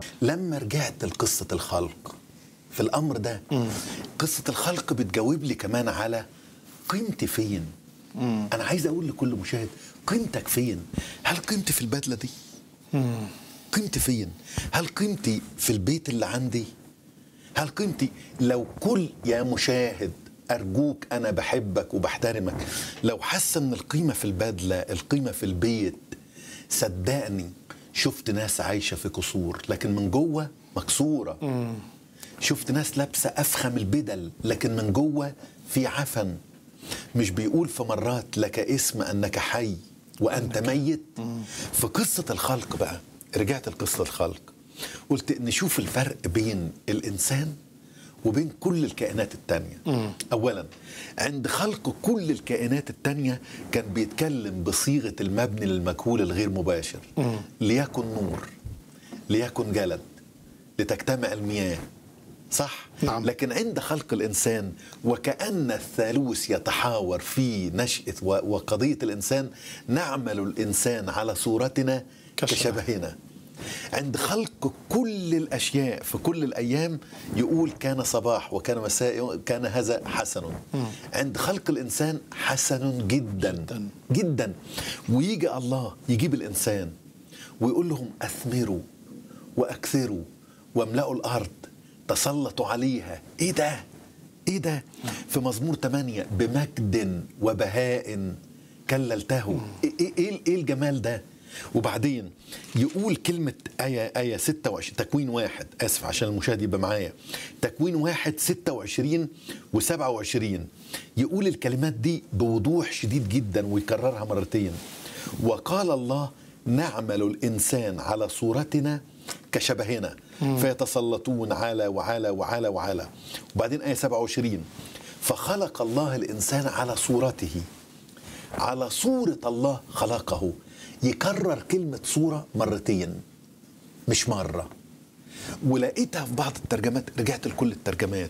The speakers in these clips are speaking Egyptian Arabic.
لما رجعت لقصة الخلق في الأمر ده قصة الخلق بتجاوب لي كمان على قيمتي فين أنا عايز أقول لكل مشاهد قيمتك فين هل قيمتي في البدلة دي قيمتي فين هل قيمتي في البيت اللي عندي هل قيمتي لو كل يا مشاهد أرجوك أنا بحبك وبحترمك لو حاسة إن القيمة في البدلة القيمة في البيت صدقني شفت ناس عايشة في قصور لكن من جوه مكسورة شفت ناس لابسة أفخم البدل لكن من جوه في عفن مش بيقول في مرات لك اسم أنك حي وأنت ميت في قصة الخلق بقى رجعت لقصة الخلق قلت نشوف الفرق بين الإنسان وبين كل الكائنات التانية أولا عند خلق كل الكائنات التانية كان بيتكلم بصيغة المبني للمجهول الغير مباشر ليكن نور ليكن جلد لتجتمع المياه صح نعم. لكن عند خلق الإنسان وكأن الثالوث يتحاور في نشأة و- وقضية الإنسان نعمل الإنسان على صورتنا كشبه. كشبهنا عند خلق كل الاشياء في كل الايام يقول كان صباح وكان مساء كان هذا حسن عند خلق الانسان حسن جدا جداً. جدا ويجي الله يجيب الانسان ويقول لهم اثمروا واكثروا واملأوا الارض تسلطوا عليها ايه ده ايه ده في مزمور 8 بمجد وبهاء كللته ايه ايه ايه الجمال ده وبعدين يقول كلمة آية آية 26 تكوين واحد آسف عشان المشاهد يبقى معايا تكوين واحد 26 و27 يقول الكلمات دي بوضوح شديد جدا ويكررها مرتين وقال الله نعمل الإنسان على صورتنا كشبهنا فيتسلطون على وعلى وعلى وعلى وبعدين آية 27 فخلق الله الإنسان على صورته على صورة الله خلقه يكرر كلمة صورة مرتين مش مرة ولقيتها في بعض الترجمات رجعت لكل الترجمات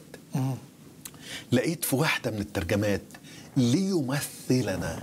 لقيت في واحدة من الترجمات ليمثلنا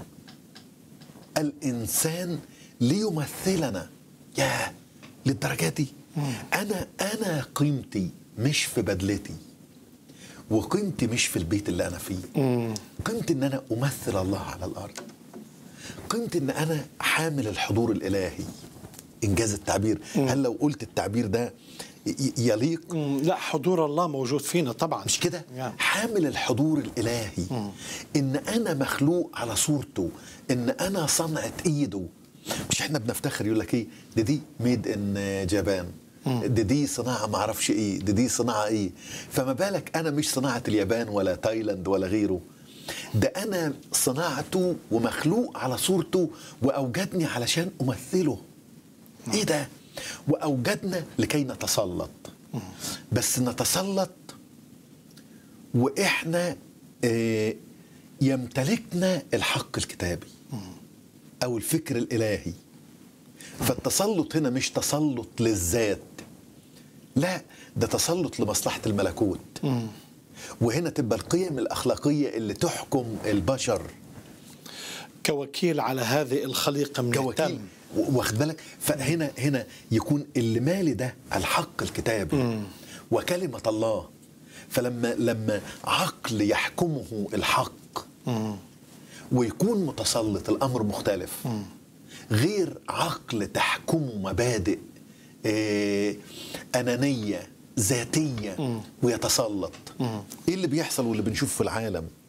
الإنسان ليمثلنا يا للدرجة دي أنا أنا قيمتي مش في بدلتي وقيمتي مش في البيت اللي أنا فيه قيمتي إن أنا أمثل الله على الأرض قيمتي إن أنا حامل الحضور الإلهي إنجاز التعبير هل لو قلت التعبير ده ي- يليق مم، لا حضور الله موجود فينا طبعا مش كده نعم. حامل الحضور الالهي ان انا مخلوق على صورته ان انا صنعه ايده مش احنا بنفتخر يقول لك ايه دي دي ميد ان جابان دي دي صناعه ما اعرفش ايه دي دي صناعه ايه فما بالك انا مش صناعه اليابان ولا تايلاند ولا غيره ده انا صناعته ومخلوق على صورته واوجدني علشان امثله ايه ده واوجدنا لكي نتسلط بس نتسلط واحنا آه، يمتلكنا الحق الكتابي او الفكر الالهي فالتسلط هنا مش تسلط للذات لا ده تسلط لمصلحه الملكوت وهنا تبقى القيم الاخلاقيه اللي تحكم البشر كوكيل على هذه الخليقة من كوكيل التم و- واخد بالك فهنا هنا يكون اللي مالي ده الحق الكتابي وكلمة الله فلما لما عقل يحكمه الحق ويكون متسلط الأمر مختلف غير عقل تحكمه مبادئ آه، أنانية ذاتية ويتسلط إيه اللي بيحصل واللي بنشوفه في العالم